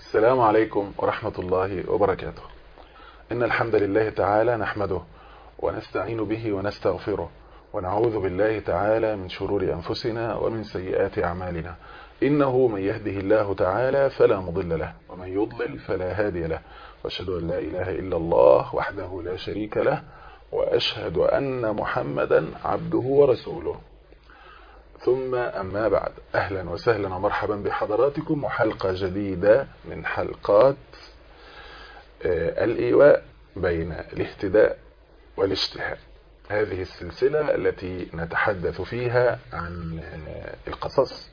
السلام عليكم ورحمة الله وبركاته إن الحمد لله تعالى نحمده ونستعين به ونستغفره ونعوذ بالله تعالى من شرور أنفسنا ومن سيئات أعمالنا إنه من يهده الله تعالى فلا مضل له ومن يضلل فلا هادي له وأشهد أن لا إله إلا الله وحده لا شريك له وأشهد أن محمدا عبده ورسوله ثم أما بعد أهلا وسهلا ومرحبا بحضراتكم وحلقة جديدة من حلقات الإيواء بين الاهتداء والاجتهاد هذه السلسلة التي نتحدث فيها عن القصص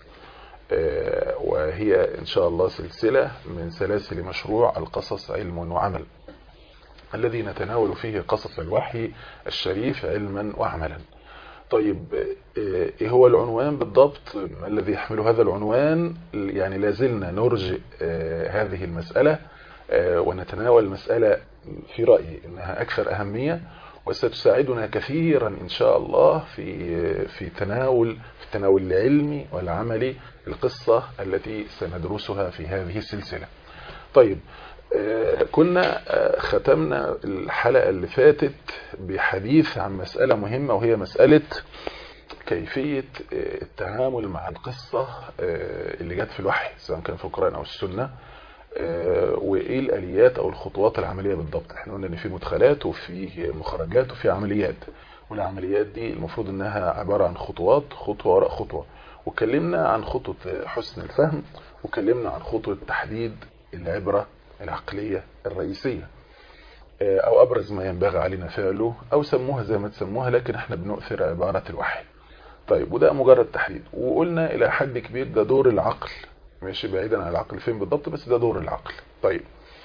وهي إن شاء الله سلسلة من سلاسل مشروع القصص علم وعمل الذي نتناول فيه قصص الوحي الشريف علما وعملا طيب ايه هو العنوان بالضبط ما الذي يحمل هذا العنوان يعني لازلنا نرجئ هذه المسألة ونتناول المسألة في رأيي انها اكثر اهمية وستساعدنا كثيرا ان شاء الله في في تناول في التناول العلمي والعملي القصة التي سندرسها في هذه السلسلة طيب كنا ختمنا الحلقة اللي فاتت بحديث عن مسألة مهمة وهي مسألة كيفية التعامل مع القصة اللي جت في الوحي سواء كان في القرآن أو السنة وإيه الآليات أو الخطوات العملية بالضبط احنا قلنا إن في مدخلات وفي مخرجات وفي عمليات والعمليات دي المفروض إنها عبارة عن خطوات خطوة وراء خطوة وكلمنا عن خطوة حسن الفهم وكلمنا عن خطوة تحديد العبرة العقلية الرئيسية او ابرز ما ينبغي علينا فعله او سموها زي ما تسموها لكن احنا بنؤثر عبارة الوحي طيب وده مجرد تحديد وقلنا الى حد كبير ده دور العقل ماشي بعيدا عن العقل فين بالضبط بس ده دور العقل طيب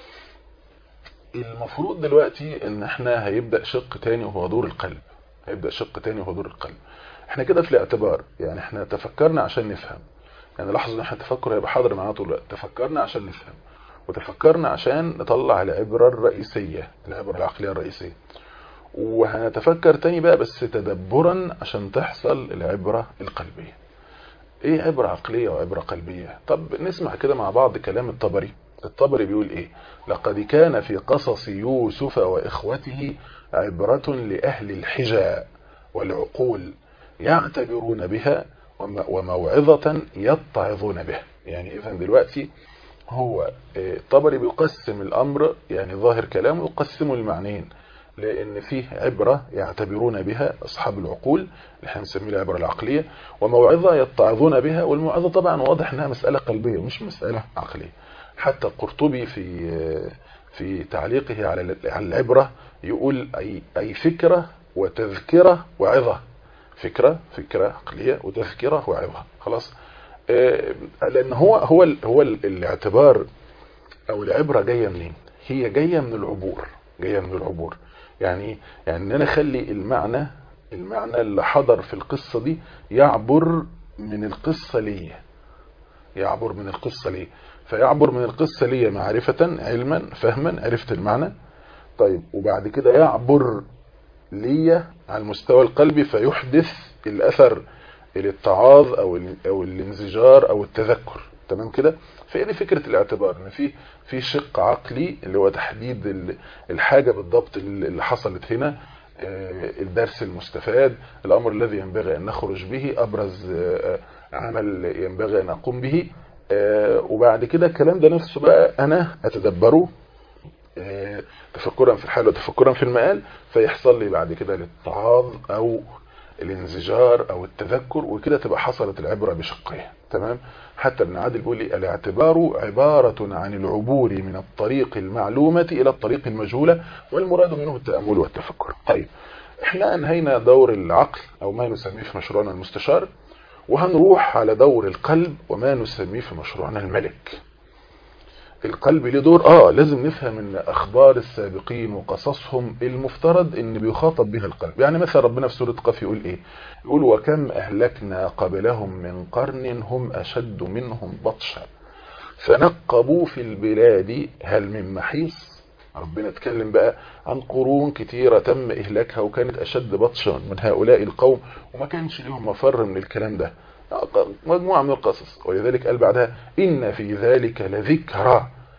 المفروض دلوقتي ان احنا هيبدأ شق تاني وهو دور القلب هيبدأ شق تاني وهو دور القلب احنا كده في الاعتبار يعني احنا تفكرنا عشان نفهم يعني لاحظوا ان احنا التفكر هيبقى حاضر معانا طول الوقت تفكرنا عشان نفهم وتفكرنا عشان نطلع العبرة الرئيسية العبرة العقلية الرئيسية وهنتفكر تاني بقى بس تدبرا عشان تحصل العبرة القلبية ايه عبرة عقلية وعبرة قلبية طب نسمع كده مع بعض كلام الطبري الطبري بيقول ايه لقد كان في قصص يوسف واخوته عبرة لأهل الحجى والعقول يعتبرون بها وموعظة يتعظون بها يعني اذا دلوقتي هو الطبري بيقسم الأمر يعني ظاهر كلامه يقسمه المعنيين لأن فيه عبرة يعتبرون بها أصحاب العقول اللي احنا بنسميه العبرة العقلية وموعظة يتعظون بها والموعظة طبعا واضح انها مسألة قلبية مش مسألة عقلية حتى القرطبي في في تعليقه على العبرة يقول أي, أي فكرة وتذكرة وعظة فكرة فكرة عقلية وتذكرة وعظة خلاص لان هو هو هو الاعتبار او العبره جايه منين هي جايه من العبور جايه من العبور يعني يعني ان انا اخلي المعنى المعنى اللي حضر في القصه دي يعبر من القصه ليا يعبر من القصه ليا فيعبر من القصه ليا معرفه علما فهما عرفت المعنى طيب وبعد كده يعبر ليا على المستوى القلبي فيحدث الاثر الاتعاظ او او الانزجار او التذكر تمام كده فهي دي فكره الاعتبار ان في في شق عقلي اللي هو تحديد الحاجه بالضبط اللي حصلت هنا الدرس المستفاد الامر الذي ينبغي ان نخرج به ابرز عمل ينبغي ان اقوم به وبعد كده الكلام ده نفسه بقى انا اتدبره تفكرا في الحال وتفكرا في المآل فيحصل لي بعد كده الاتعاظ او الانزجار او التذكر وكده تبقى حصلت العبرة بشقها تمام حتى ابن عادل بيقول لي الاعتبار عبارة عن العبور من الطريق المعلومة الى الطريق المجهولة والمراد منه التأمل والتفكر طيب احنا انهينا دور العقل او ما نسميه في مشروعنا المستشار وهنروح على دور القلب وما نسميه في مشروعنا الملك القلب له دور اه لازم نفهم ان اخبار السابقين وقصصهم المفترض ان بيخاطب بها القلب يعني مثلا ربنا في سورة قاف يقول ايه يقول وكم اهلكنا قبلهم من قرن هم اشد منهم بطشا فنقبوا في البلاد هل من محيص ربنا اتكلم بقى عن قرون كتيرة تم اهلاكها وكانت اشد بطشا من هؤلاء القوم وما كانش لهم مفر من الكلام ده مجموعة من القصص ولذلك قال بعدها إن في ذلك لذكرى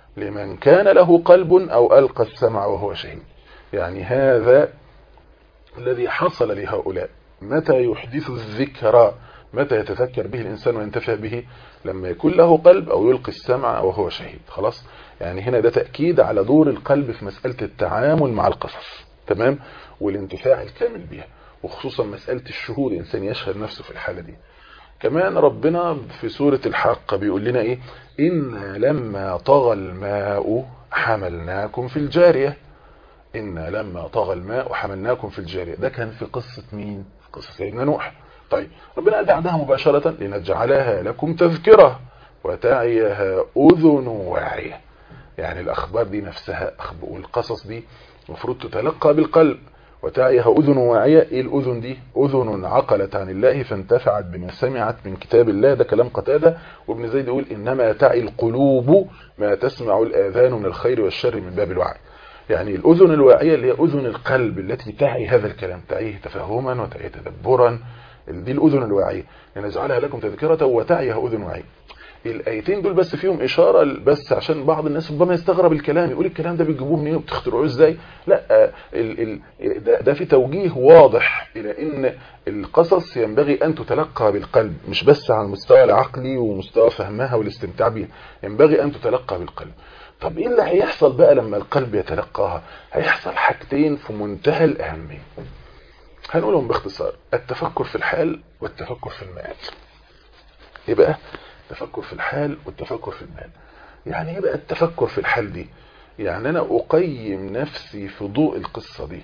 لمن كان له قلب أو ألقى السمع وهو شهيد يعني هذا الذي حصل لهؤلاء متى يحدث الذكرى متى يتذكر به الإنسان وينتفع به لما يكون له قلب أو يلقي السمع وهو شهيد خلاص يعني هنا ده تأكيد على دور القلب في مسألة التعامل مع القصص تمام والانتفاع الكامل بها وخصوصا مسألة الشهود الإنسان يشهد نفسه في الحالة دي كمان ربنا في سورة الحق بيقول لنا إيه إن لما طغى الماء حملناكم في الجارية إن لما طغى الماء حملناكم في الجارية ده كان في قصة مين في قصة سيدنا نوح طيب ربنا قال بعدها مباشرة لنجعلها لكم تذكرة وتعيها أذن واعية يعني الأخبار دي نفسها والقصص دي المفروض تتلقى بالقلب وتعيها أذن واعية إيه الأذن دي أذن عقلت عن الله فانتفعت بما سمعت من كتاب الله ده كلام قتادة وابن زيد يقول إنما تعي القلوب ما تسمع الآذان من الخير والشر من باب الوعي يعني الأذن الواعية اللي هي أذن القلب التي تعي هذا الكلام تعيه تفهما وتعيه تدبرا دي الأذن الواعية لنجعلها لكم تذكرة وتعيها أذن واعية الايتين دول بس فيهم اشاره بس عشان بعض الناس ربما يستغرب الكلام يقول الكلام ده بتجيبوه منين وبتخترعوه ازاي لا ال ال ده, ده في توجيه واضح الى ان القصص ينبغي ان تتلقى بالقلب مش بس على المستوى العقلي ومستوى فهمها والاستمتاع بها ينبغي ان تتلقى بالقلب طب ايه اللي هيحصل بقى لما القلب يتلقاها هيحصل حاجتين في منتهى الاهميه هنقولهم باختصار التفكر في الحال والتفكر في المآل يبقى التفكر في الحال والتفكر في المال يعني ايه بقى التفكر في الحال دي يعني انا اقيم نفسي في ضوء القصة دي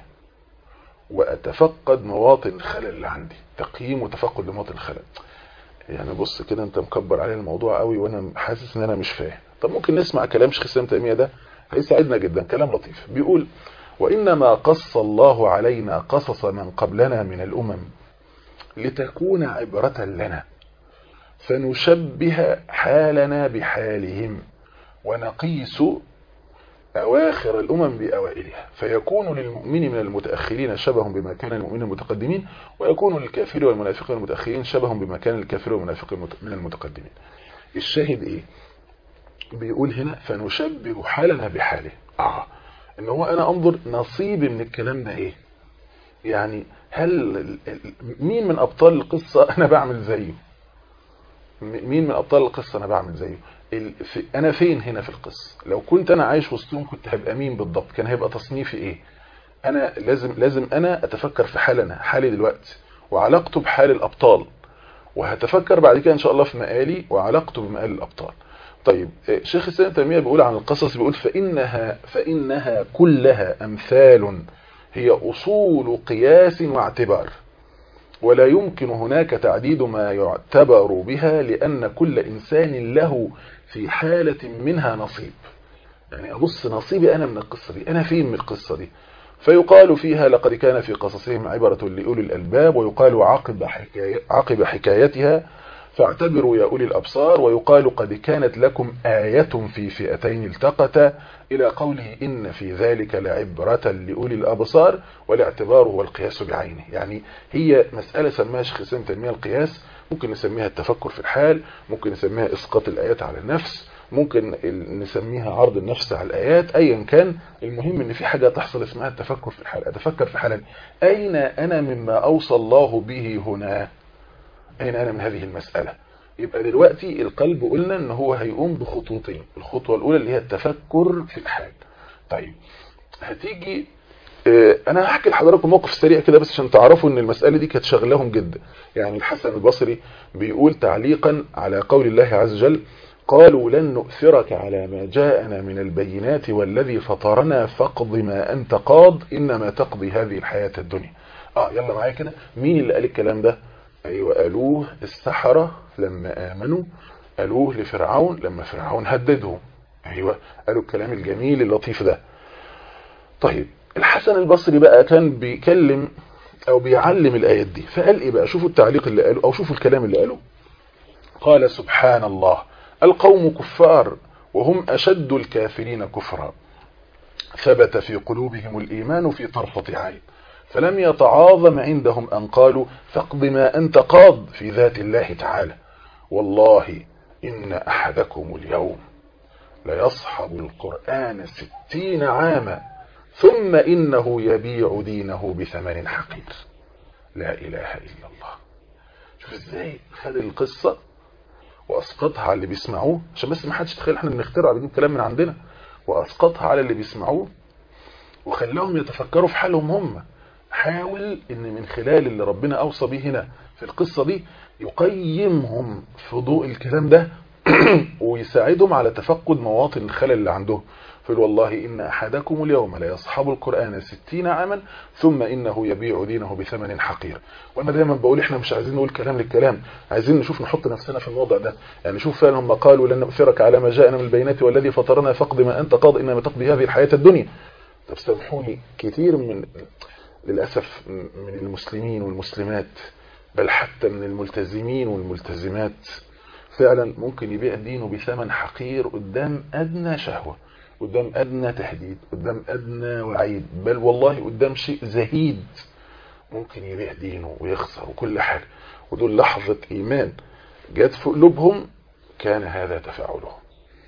واتفقد مواطن الخلل اللي عندي تقييم وتفقد لمواطن الخلل يعني بص كده انت مكبر عليه الموضوع قوي وانا حاسس ان انا مش فاهم طب ممكن نسمع كلام شيخ اسلام تيميه ده هيساعدنا جدا كلام لطيف بيقول وانما قص الله علينا قصص من قبلنا من الامم لتكون عبرة لنا فنشبه حالنا بحالهم ونقيس أواخر الأمم بأوائلها فيكون للمؤمن من المتأخرين شبه بما كان المؤمن المتقدمين ويكون للكافر والمنافق المتأخرين شبه بما كان الكافر والمنافق من المتقدمين الشاهد إيه بيقول هنا فنشبه حالنا بحاله آه إن هو أنا أنظر نصيبي من الكلام ده إيه يعني هل مين من أبطال القصة أنا بعمل زيه مين من ابطال القصه انا بعمل زيه انا فين هنا في القصه لو كنت انا عايش وسطهم كنت هبقى مين بالضبط كان هيبقى تصنيفي ايه انا لازم لازم انا اتفكر في حال انا حالي دلوقتي وعلاقته بحال الابطال وهتفكر بعد كده ان شاء الله في مقالي وعلاقته بمقال الابطال طيب شيخ الاسلام تيميه بيقول عن القصص بيقول فانها فانها كلها امثال هي اصول قياس واعتبار ولا يمكن هناك تعديد ما يعتبر بها لأن كل إنسان له في حالة منها نصيب يعني أبص نصيبي أنا من القصة دي أنا فين من القصة دي فيقال فيها لقد كان في قصصهم عبرة لأولي الألباب ويقال عقب, حكاية عقب حكايتها فاعتبروا يا أولي الأبصار ويقال قد كانت لكم آية في فئتين التقتا إلى قوله إن في ذلك لعبرة لأولي الأبصار والاعتبار هو القياس بعينه يعني هي مسألة سماها شيخ اسلام تنمية القياس ممكن نسميها التفكر في الحال ممكن نسميها إسقاط الآيات على النفس ممكن نسميها عرض النفس على الآيات أيا كان المهم ان في حاجة تحصل اسمها التفكر في الحال أتفكر في حالا أين أنا مما أوصى الله به هنا أين أنا من هذه المسألة يبقى دلوقتي القلب قلنا ان هو هيقوم بخطوتين الخطوة الاولى اللي هي التفكر في الحال طيب هتيجي اه انا هحكي لحضراتكم موقف سريع كده بس عشان تعرفوا ان المسألة دي كانت شغلهم جدا يعني الحسن البصري بيقول تعليقا على قول الله عز وجل قالوا لن نؤثرك على ما جاءنا من البينات والذي فطرنا فاقض ما أنت قاض إنما تقضي هذه الحياة الدنيا آه يلا معايا كده مين اللي قال الكلام ده أيوة قالوه السحرة لما آمنوا قالوه لفرعون لما فرعون هددهم أيوة قالوا الكلام الجميل اللطيف ده طيب الحسن البصري بقى كان بيكلم أو بيعلم الآيات دي فقال إيه بقى شوفوا التعليق اللي قاله أو شوفوا الكلام اللي قاله قال سبحان الله القوم كفار وهم أشد الكافرين كفرا ثبت في قلوبهم الإيمان في طرفة عين فلم يتعاظم عندهم أن قالوا فاقض ما أنت قاض في ذات الله تعالى والله إن أحدكم اليوم ليصحب القرآن ستين عاما ثم إنه يبيع دينه بثمن حقير لا إله إلا الله شوف ازاي خد القصة وأسقطها على اللي بيسمعوه عشان بس ما حدش يتخيل احنا بنخترع بنجيب كلام من عندنا وأسقطها على اللي بيسمعوه وخلاهم يتفكروا في حالهم هم حاول ان من خلال اللي ربنا اوصى به هنا في القصة دي يقيمهم في ضوء الكلام ده ويساعدهم على تفقد مواطن الخلل اللي عندهم فقال والله إن أحدكم اليوم لا يصحب القرآن ستين عاما ثم إنه يبيع دينه بثمن حقير وأنا دايما بقول إحنا مش عايزين نقول كلام للكلام عايزين نشوف نحط نفسنا في الوضع ده يعني شوف فعلا هم قالوا لن نؤثرك على ما جاءنا من البينات والذي فطرنا فاقض ما أنت قاض إنما تقضي هذه الحياة الدنيا طب سامحوني كتير من للأسف من المسلمين والمسلمات بل حتى من الملتزمين والملتزمات فعلا ممكن يبيع دينه بثمن حقير قدام أدنى شهوة قدام أدنى تهديد قدام أدنى وعيد بل والله قدام شيء زهيد ممكن يبيع دينه ويخسر وكل حاجة ودول لحظة إيمان جت في قلوبهم كان هذا تفاعلهم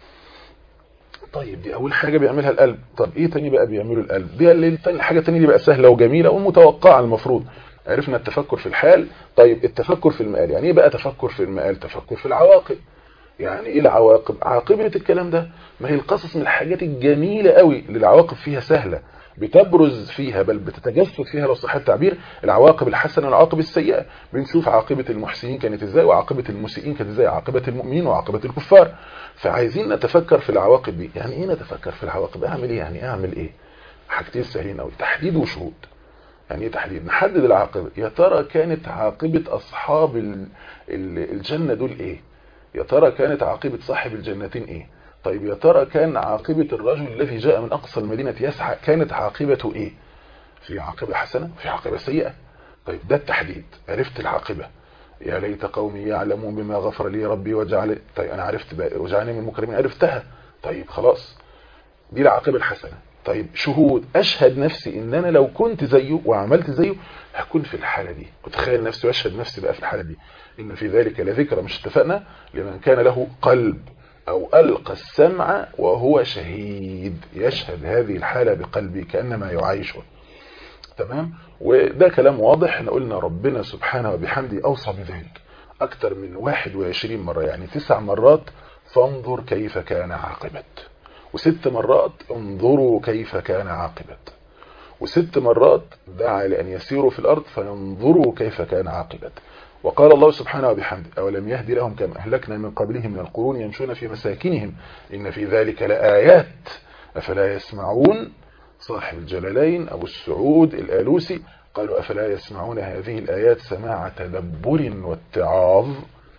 طيب دي أول حاجة بيعملها القلب طب إيه تاني بقى بيعمله القلب دي اللي حاجة تانية دي بقى سهلة وجميلة ومتوقعة المفروض عرفنا التفكر في الحال طيب التفكر في المآل يعني ايه بقى تفكر في المآل تفكر في العواقب يعني ايه العواقب عاقبة الكلام ده ما هي القصص من الحاجات الجميلة قوي اللي العواقب فيها سهلة بتبرز فيها بل بتتجسد فيها لو صح التعبير العواقب الحسنة والعواقب السيئة بنشوف عاقبة المحسنين كانت ازاي وعاقبة المسيئين كانت ازاي عاقبة المؤمنين وعاقبة الكفار فعايزين نتفكر في العواقب دي يعني ايه نتفكر في العواقب اعمل ايه يعني اعمل ايه حاجتين سهلين قوي تحديد وشهود يعني ايه تحديد نحدد العاقبة يا ترى كانت عاقبة اصحاب الجنة دول ايه يا ترى كانت عاقبة صاحب الجنتين ايه طيب يا ترى كان عاقبة الرجل الذي جاء من اقصى المدينة يسعى كانت عاقبته ايه في عاقبة حسنة في عاقبة سيئة طيب ده التحديد عرفت العاقبة يا ليت قومي يعلمون بما غفر لي ربي وجعل طيب انا عرفت بقى وجعلني من المكرمين عرفتها طيب خلاص دي العاقبة الحسنة طيب شهود اشهد نفسي ان انا لو كنت زيه وعملت زيه هكون في الحالة دي اتخيل نفسي واشهد نفسي بقى في الحالة دي ان في ذلك لذكرى مش اتفقنا لمن كان له قلب او القى السمع وهو شهيد يشهد هذه الحالة بقلبه كأنما يعيشه تمام وده كلام واضح احنا قلنا ربنا سبحانه وبحمده اوصى بذلك اكتر من 21 مرة يعني تسع مرات فانظر كيف كان عاقبة وست مرات انظروا كيف كان عاقبة وست مرات دعا لأن يسيروا في الأرض فينظروا كيف كان عاقبة وقال الله سبحانه وبحمده أولم يهدي لهم كما أهلكنا من قبلهم من القرون يمشون في مساكنهم إن في ذلك لآيات أفلا يسمعون صاحب الجلالين أبو السعود الآلوسي قالوا أفلا يسمعون هذه الآيات سماع تدبر واتعاظ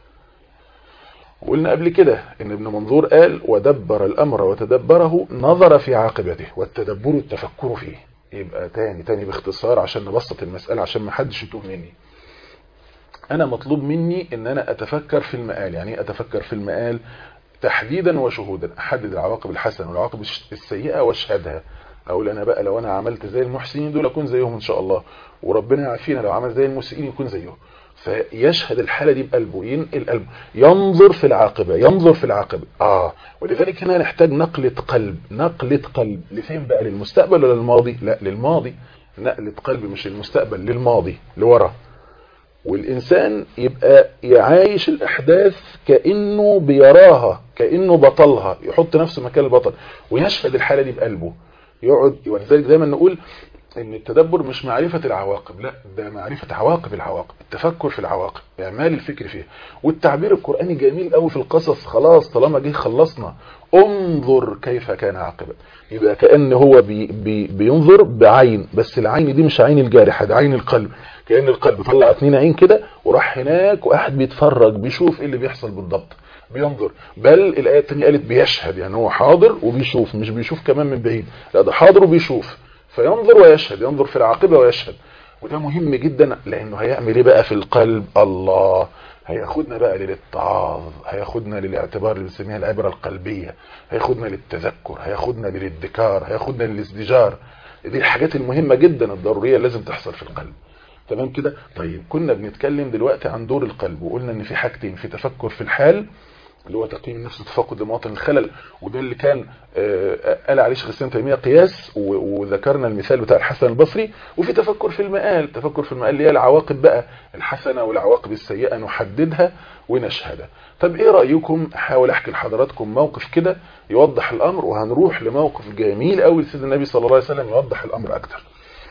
وقلنا قبل كده ان ابن منظور قال ودبر الامر وتدبره نظر في عاقبته والتدبر التفكر فيه يبقى تاني تاني باختصار عشان نبسط المسألة عشان ما حدش يتوه مني انا مطلوب مني ان انا اتفكر في المآل يعني اتفكر في المآل تحديدا وشهودا احدد العواقب الحسنة والعواقب السيئة واشهدها اقول انا بقى لو انا عملت زي المحسنين دول اكون زيهم ان شاء الله وربنا يعافينا لو عمل زي المسيئين يكون زيهم فيشهد الحالة دي بقلبه ينقل قلبه ينظر في العاقبة ينظر في العاقبة آه ولذلك هنا نحتاج نقلة قلب نقلة قلب لفين بقى للمستقبل ولا للماضي لا للماضي نقلة قلب مش للمستقبل للماضي لورا والإنسان يبقى يعايش الأحداث كأنه بيراها كأنه بطلها يحط نفسه مكان البطل ويشهد الحالة دي بقلبه يقعد ولذلك دايما نقول ان التدبر مش معرفة العواقب لا ده معرفة عواقب العواقب التفكر في العواقب اعمال الفكر فيها والتعبير القرآني جميل قوي في القصص خلاص طالما جه خلصنا انظر كيف كان عاقبة يبقى كأن هو بي بي بينظر بعين بس العين دي مش عين الجارحة ده عين القلب كأن القلب طلع اتنين عين كده وراح هناك وقاعد بيتفرج بيشوف ايه اللي بيحصل بالضبط بينظر بل الآية الثانية قالت بيشهد يعني هو حاضر وبيشوف مش بيشوف كمان من بعيد لا ده حاضر وبيشوف فينظر ويشهد ينظر في العاقبة ويشهد وده مهم جدا لانه هيعمل ايه بقى في القلب الله هياخدنا بقى للاتعاظ هياخدنا للاعتبار اللي بنسميها العبرة القلبية هياخدنا للتذكر هياخدنا للادكار هياخدنا للازدجار دي الحاجات المهمة جدا الضرورية اللي لازم تحصل في القلب تمام كده طيب كنا بنتكلم دلوقتي عن دور القلب وقلنا ان في حاجتين في تفكر في الحال اللي هو تقييم النفس وتفقد لمواطن الخلل وده اللي كان قال عليه شيخ الاسلام تيميه قياس وذكرنا المثال بتاع الحسن البصري وفي تفكر في المآل تفكر في المآل اللي هي العواقب بقى الحسنه والعواقب السيئه نحددها ونشهدها طب ايه رايكم احاول احكي لحضراتكم موقف كده يوضح الامر وهنروح لموقف جميل قوي لسيدنا النبي صلى الله عليه وسلم يوضح الامر اكتر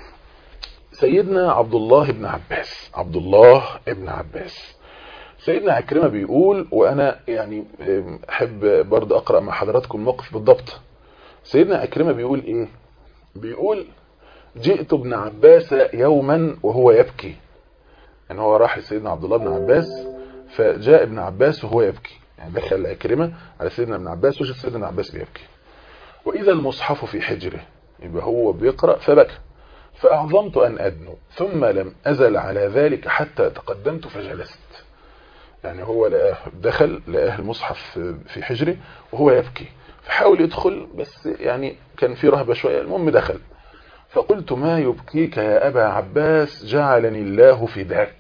سيدنا عبد الله بن عباس عبد الله بن عباس سيدنا عكرمة بيقول وانا يعني احب برضه اقرا مع حضراتكم الموقف بالضبط سيدنا عكرمة بيقول ايه بيقول جئت ابن عباس يوما وهو يبكي يعني هو راح لسيدنا عبد الله بن عباس فجاء ابن عباس وهو يبكي يعني دخل عكرمة على سيدنا ابن عباس وجد سيدنا عباس بيبكي واذا المصحف في حجره يبقى هو بيقرأ فبكى فأعظمت أن أدنو ثم لم أزل على ذلك حتى تقدمت فجلست يعني هو لقاه دخل لقاه المصحف في حجره وهو يبكي فحاول يدخل بس يعني كان في رهبة شوية المهم دخل فقلت ما يبكيك يا أبا عباس جعلني الله فداك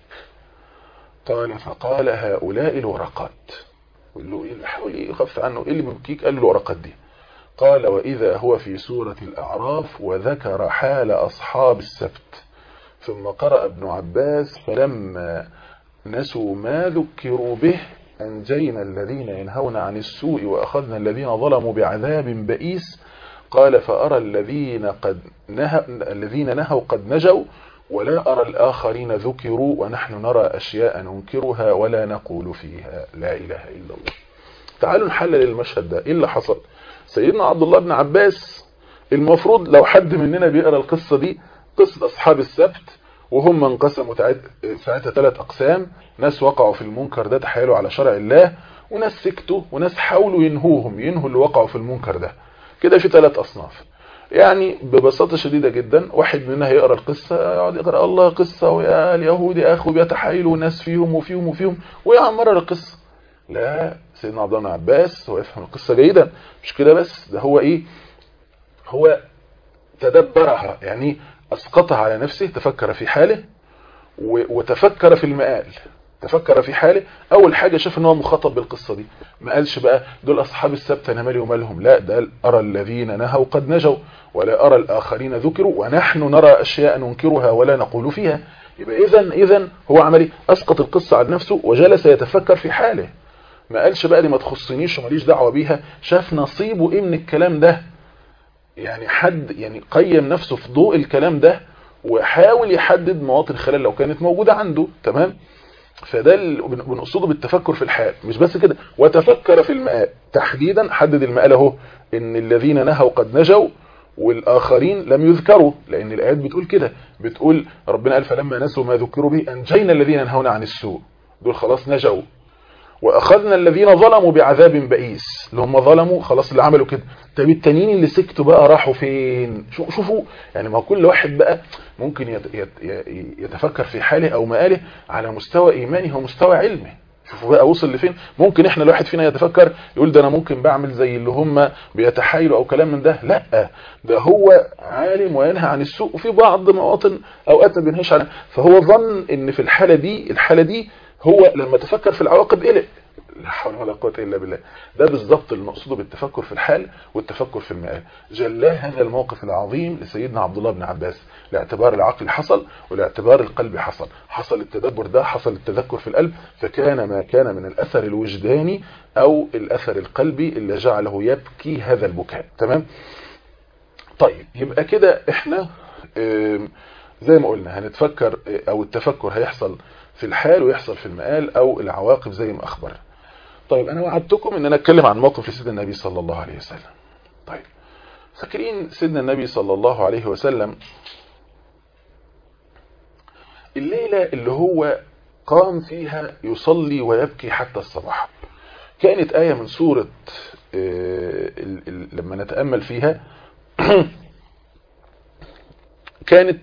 قال فقال هؤلاء الورقات قل له إيه حاول يخف عنه إيه اللي مبكيك قال له الورقات دي قال وإذا هو في سورة الأعراف وذكر حال أصحاب السبت ثم قرأ ابن عباس فلما نسوا ما ذكروا به أنجينا الذين ينهون عن السوء وأخذنا الذين ظلموا بعذاب بئيس قال فأرى الذين قد نه... الذين نهوا قد نجوا ولا أرى الآخرين ذكروا ونحن نرى أشياء ننكرها ولا نقول فيها لا إله إلا الله تعالوا نحلل المشهد ده إيه اللي حصل سيدنا عبد الله بن عباس المفروض لو حد مننا بيقرا القصة دي قصة أصحاب السبت وهم انقسموا ساعتها ثلاث أقسام ناس وقعوا في المنكر ده تحايلوا على شرع الله وناس سكتوا وناس حاولوا ينهوهم ينهوا اللي وقعوا في المنكر ده كده في ثلاث أصناف يعني ببساطة شديدة جدا واحد مننا هيقرا القصة يقعد يقرا الله قصة ويا اليهود اخو بيتحايلوا ناس فيهم وفيهم وفيهم ويعمر القصة لا سيدنا عبد الله بن عباس هو يفهم القصة جيدا مش كده بس ده هو ايه هو تدبرها يعني اسقطها على نفسه تفكر في حاله وتفكر في المآل تفكر في حاله اول حاجة شاف ان هو مخاطب بالقصة دي ما قالش بقى دول اصحاب السبت انا مالي ومالهم لا ده ارى الذين نهوا قد نجوا ولا ارى الاخرين ذكروا ونحن نرى اشياء ننكرها ولا نقول فيها يبقى اذا اذا هو عملي اسقط القصة على نفسه وجلس يتفكر في حاله ما قالش بقى دي ما تخصنيش وماليش دعوة بيها شاف نصيبه ايه من الكلام ده يعني حد يعني قيم نفسه في ضوء الكلام ده وحاول يحدد مواطن الخلل لو كانت موجودة عنده تمام فده اللي بنقصده بالتفكر في الحال مش بس كده وتفكر في المآل تحديدا حدد المآل اهو ان الذين نهوا قد نجوا والآخرين لم يذكروا لأن الآيات بتقول كده بتقول ربنا قال فلما نسوا ما ذكروا به أنجينا الذين ينهون عن السوء دول خلاص نجوا واخذنا الذين ظلموا بعذاب بئيس اللي هم ظلموا خلاص اللي عملوا كده طب التانيين اللي سكتوا بقى راحوا فين شوفوا يعني ما كل واحد بقى ممكن يتفكر في حاله او مآله على مستوى ايماني ومستوى علمي شوفوا بقى وصل لفين ممكن احنا الواحد فينا يتفكر يقول ده انا ممكن بعمل زي اللي هم بيتحايلوا او كلام من ده لا ده هو عالم وينهى عن السوء وفي بعض مواطن اوقات ما بينهيش عنها فهو ظن ان في الحالة دي الحالة دي هو لما تفكر في العواقب قلق لا حول ولا قوه الا بالله ده بالظبط المقصود بالتفكر في الحال والتفكر في المآل جلاه هذا الموقف العظيم لسيدنا عبد الله بن عباس لاعتبار العقل حصل ولاعتبار القلب حصل حصل التدبر ده حصل التذكر في القلب فكان ما كان من الأثر الوجداني أو الأثر القلبي اللي جعله يبكي هذا البكاء تمام طيب يبقى كده احنا زي ما قلنا هنتفكر او التفكر هيحصل في الحال ويحصل في المآل او العواقب زي ما اخبر طيب انا وعدتكم ان انا اتكلم عن موقف لسيدنا النبي صلى الله عليه وسلم طيب فاكرين سيدنا النبي صلى الله عليه وسلم الليلة اللي هو قام فيها يصلي ويبكي حتى الصباح كانت آية من سورة لما نتأمل فيها كانت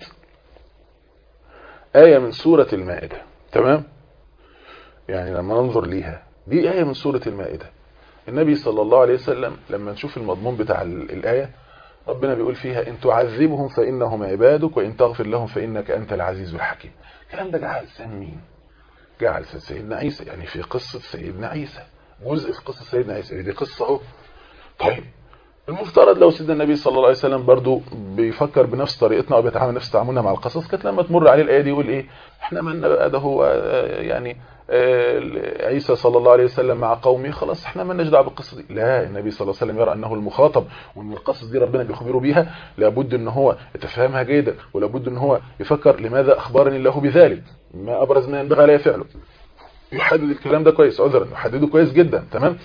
آية من سورة المائدة تمام يعني لما ننظر ليها دي آية من سورة المائدة النبي صلى الله عليه وسلم لما نشوف المضمون بتاع الآية ربنا بيقول فيها إن تعذبهم فإنهم عبادك وإن تغفر لهم فإنك أنت العزيز الحكيم الكلام ده جعل لسان مين جعل لسان سيدنا عيسى يعني في قصة سيدنا عيسى جزء في قصه سيدنا عيسى دي قصه اهو طيب المفترض لو سيدنا النبي صلى الله عليه وسلم برضو بيفكر بنفس طريقتنا او بيتعامل نفس تعاملنا مع القصص كانت لما تمر عليه الايه دي يقول ايه احنا مالنا بقى ده هو يعني عيسى صلى الله عليه وسلم مع قومه خلاص احنا مالناش دعوه بالقصه دي لا النبي صلى الله عليه وسلم يرى انه المخاطب وان القصص دي ربنا بيخبره بيها لابد ان هو يتفهمها جيدا ولابد ان هو يفكر لماذا اخبرني الله بذلك ما ابرز ما ينبغي عليه فعله يحدد الكلام ده كويس عذرا يحدده كويس جدا تمام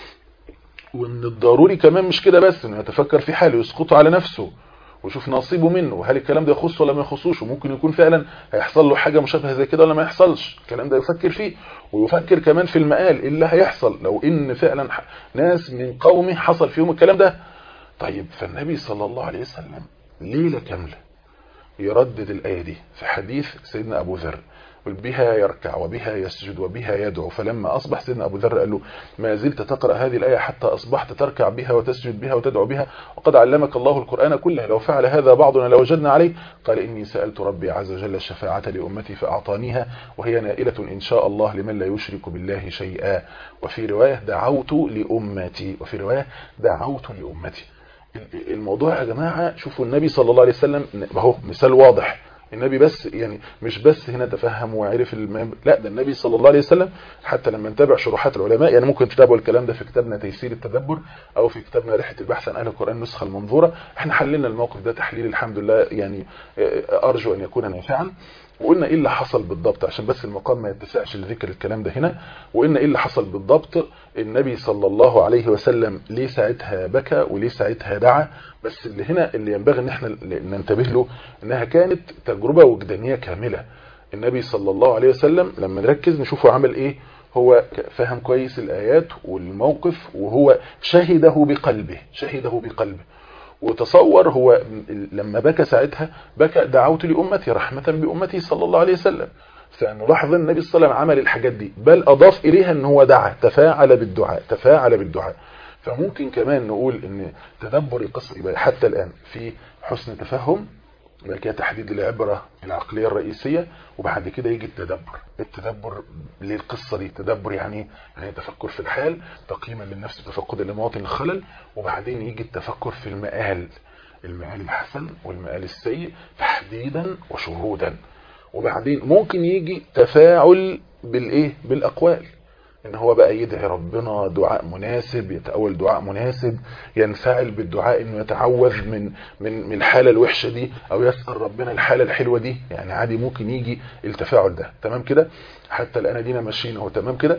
وان الضروري كمان مش كده بس انه يتفكر في حاله يسقطه على نفسه ويشوف نصيبه منه وهل الكلام ده يخصه ولا ما يخصوش وممكن يكون فعلا هيحصل له حاجه مشابهه زي كده ولا ما يحصلش الكلام ده يفكر فيه ويفكر كمان في المقال ايه اللي هيحصل لو ان فعلا ناس من قومه حصل فيهم الكلام ده طيب فالنبي صلى الله عليه وسلم ليله كامله يردد الايه دي في حديث سيدنا ابو ذر بها يركع وبها يسجد وبها يدعو فلما أصبح سيدنا أبو ذر قال له ما زلت تقرأ هذه الآية حتى أصبحت تركع بها وتسجد بها وتدعو بها وقد علمك الله القرآن كله لو فعل هذا بعضنا لوجدنا عليه قال إني سألت ربي عز وجل الشفاعة لأمتي فأعطانيها وهي نائلة إن شاء الله لمن لا يشرك بالله شيئا وفي رواية دعوت لأمتي وفي رواية دعوت لأمتي الموضوع يا جماعة شوفوا النبي صلى الله عليه وسلم اهو مثال واضح النبي بس يعني مش بس هنا تفهم وعرف الم... لا ده النبي صلى الله عليه وسلم حتى لما نتابع شروحات العلماء يعني ممكن تتابعوا الكلام ده في كتابنا تيسير التدبر او في كتابنا رحله البحث عن اهل القران النسخه المنظوره احنا حللنا الموقف ده تحليل الحمد لله يعني ارجو ان يكون نافعا وقلنا ايه اللي حصل بالضبط عشان بس المقام ما يتسعش لذكر الكلام ده هنا وقلنا ايه اللي حصل بالضبط النبي صلى الله عليه وسلم ليه ساعتها بكى وليه ساعتها دعا بس اللي هنا اللي ينبغي ان احنا ننتبه له انها كانت تجربة وجدانية كاملة النبي صلى الله عليه وسلم لما نركز نشوفه عمل ايه هو فهم كويس الآيات والموقف وهو شهده بقلبه شهده بقلبه وتصور هو لما بكى ساعتها بكى دعوت لأمتي رحمة بأمتي صلى الله عليه وسلم فنلاحظ النبي صلى الله عليه وسلم عمل الحاجات دي بل أضاف إليها أن هو دعا تفاعل بالدعاء تفاعل بالدعاء فممكن كمان نقول ان تدبر القصة يبقى حتى الآن في حسن تفهم يبقى كده تحديد العبرة العقلية الرئيسية وبعد كده يجي التدبر التدبر للقصة دي التدبر يعني يعني تفكر في الحال تقييما للنفس تفقدا لمواطن الخلل وبعدين يجي التفكر في المآل المآل الحسن والمآل السيء تحديدا وشهودا وبعدين ممكن يجي تفاعل بالايه بالاقوال ان هو بقى يدعي ربنا دعاء مناسب يتأول دعاء مناسب ينفعل بالدعاء انه يتعوذ من من من الحاله الوحشه دي او يسأل ربنا الحاله الحلوه دي يعني عادي ممكن يجي التفاعل ده تمام كده حتى الان دينا ماشيين اهو تمام كده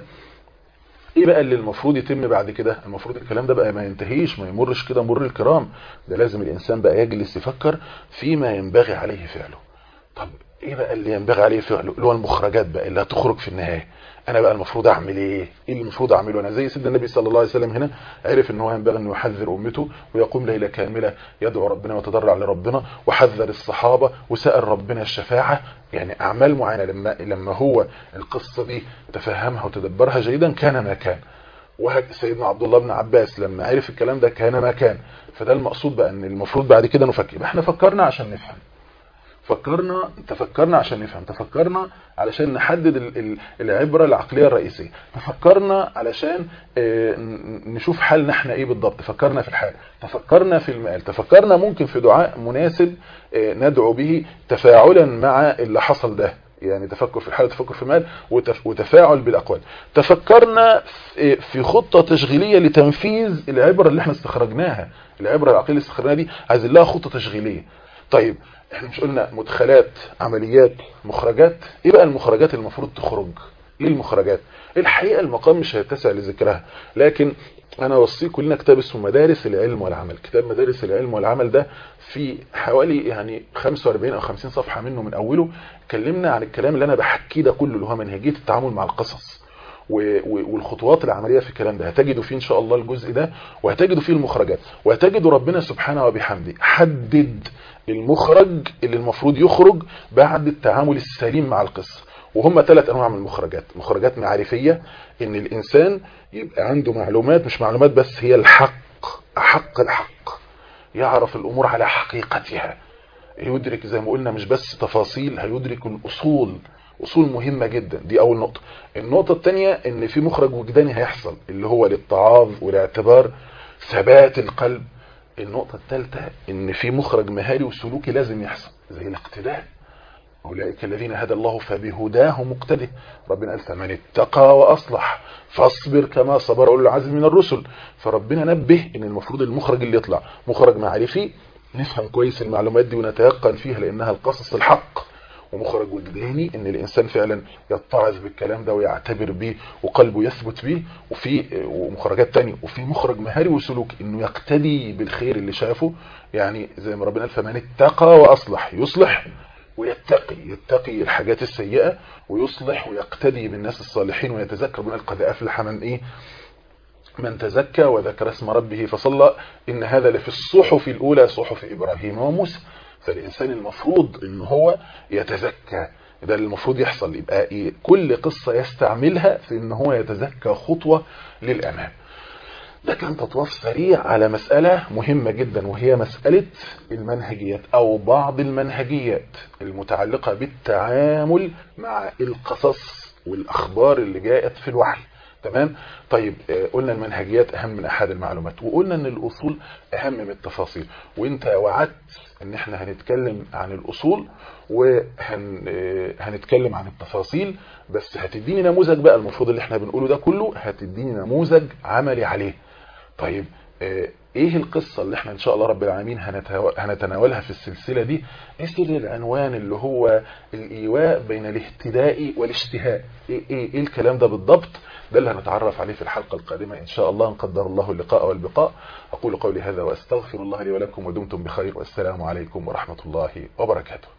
ايه بقى اللي المفروض يتم بعد كده المفروض الكلام ده بقى ما ينتهيش ما يمرش كده مر الكرام ده لازم الانسان بقى يجلس يفكر فيما ينبغي عليه فعله طب ايه بقى اللي ينبغي عليه فعله اللي هو المخرجات بقى اللي هتخرج في النهايه انا بقى المفروض اعمل ايه ايه اللي المفروض اعمله انا زي سيدنا النبي صلى الله عليه وسلم هنا عرف ان هو ينبغي انه يحذر امته ويقوم ليله كامله يدعو ربنا ويتضرع لربنا وحذر الصحابه وسال ربنا الشفاعه يعني اعمال معينه لما لما هو القصه دي تفهمها وتدبرها جيدا كان ما كان وهكذا سيدنا عبد الله بن عباس لما عرف الكلام ده كان ما كان فده المقصود بقى ان المفروض بعد كده نفكر يبقى احنا فكرنا عشان نفهم فكرنا تفكرنا عشان نفهم تفكرنا علشان نحدد العبرة العقلية الرئيسية تفكرنا علشان نشوف حالنا احنا ايه بالضبط تفكرنا في الحال تفكرنا في المال تفكرنا ممكن في دعاء مناسب ندعو به تفاعلا مع اللي حصل ده يعني تفكر في الحال تفكر في المال وتفاعل بالأقوال تفكرنا في خطة تشغيلية لتنفيذ العبرة اللي احنا استخرجناها العبرة العقلية اللي استخرجناها دي عايزين لها خطة تشغيلية طيب احنا مش قلنا مدخلات عمليات مخرجات ايه بقى المخرجات المفروض تخرج ايه المخرجات الحقيقة المقام مش هيتسع لذكرها لكن انا اوصيكم لنا كتاب اسمه مدارس العلم والعمل كتاب مدارس العلم والعمل ده في حوالي يعني 45 او 50 صفحة منه من اوله اتكلمنا عن الكلام اللي انا بحكيه ده كله اللي هو منهجية التعامل مع القصص والخطوات العملية في الكلام ده هتجدوا فيه ان شاء الله الجزء ده وهتجدوا فيه المخرجات وهتجدوا ربنا سبحانه وبحمده حدد المخرج اللي المفروض يخرج بعد التعامل السليم مع القصة وهم ثلاث انواع من المخرجات مخرجات معرفية ان الانسان يبقى عنده معلومات مش معلومات بس هي الحق حق الحق يعرف الامور على حقيقتها يدرك زي ما قلنا مش بس تفاصيل هيدرك الاصول اصول مهمه جدا دي اول نقطه النقطه الثانيه ان في مخرج وجداني هيحصل اللي هو الاتعاظ والاعتبار ثبات القلب النقطه الثالثه ان في مخرج مهاري وسلوكي لازم يحصل زي الاقتداء أولئك الذين هدى الله فبهداه مقتده ربنا قال فمن اتقى وأصلح فاصبر كما صبر أولو العزم من الرسل فربنا نبه إن المفروض المخرج اللي يطلع مخرج معرفي نفهم كويس المعلومات دي ونتيقن فيها لأنها القصص الحق ومخرج وجداني ان الانسان فعلا يتعظ بالكلام ده ويعتبر بيه وقلبه يثبت بيه وفي ومخرجات تانية وفي مخرج مهاري وسلوكي انه يقتدي بالخير اللي شافه يعني زي ما ربنا قال فمن اتقى واصلح يصلح ويتقي يتقي الحاجات السيئة ويصلح ويقتدي بالناس الصالحين ويتذكر من قد أفلح من إيه من تزكى وذكر اسم ربه فصلى إن هذا لفي الصحف الأولى صحف إبراهيم وموسى فالإنسان المفروض إن هو يتزكى ده المفروض يحصل يبقى إيه كل قصة يستعملها في إن هو يتزكى خطوة للأمام ده كان تطواف سريع على مسألة مهمة جدا وهي مسألة المنهجيات أو بعض المنهجيات المتعلقة بالتعامل مع القصص والأخبار اللي جاءت في الوحي تمام طيب قلنا المنهجيات أهم من أحد المعلومات وقلنا أن الأصول أهم من التفاصيل وانت وعدت ان احنا هنتكلم عن الأصول وهنتكلم عن التفاصيل بس هتديني نموذج بقى المفروض اللي احنا بنقوله ده كله هتديني نموذج عملي عليه طيب ايه القصة اللي احنا ان شاء الله رب العالمين هنتناولها في السلسلة دي اسر العنوان اللي هو الايواء بين الاهتداء والاشتهاء ايه, ايه, ايه الكلام ده بالضبط ده اللي هنتعرف عليه في الحلقة القادمة ان شاء الله ان قدر الله اللقاء والبقاء اقول قولي هذا واستغفر الله لي ولكم ودمتم بخير والسلام عليكم ورحمة الله وبركاته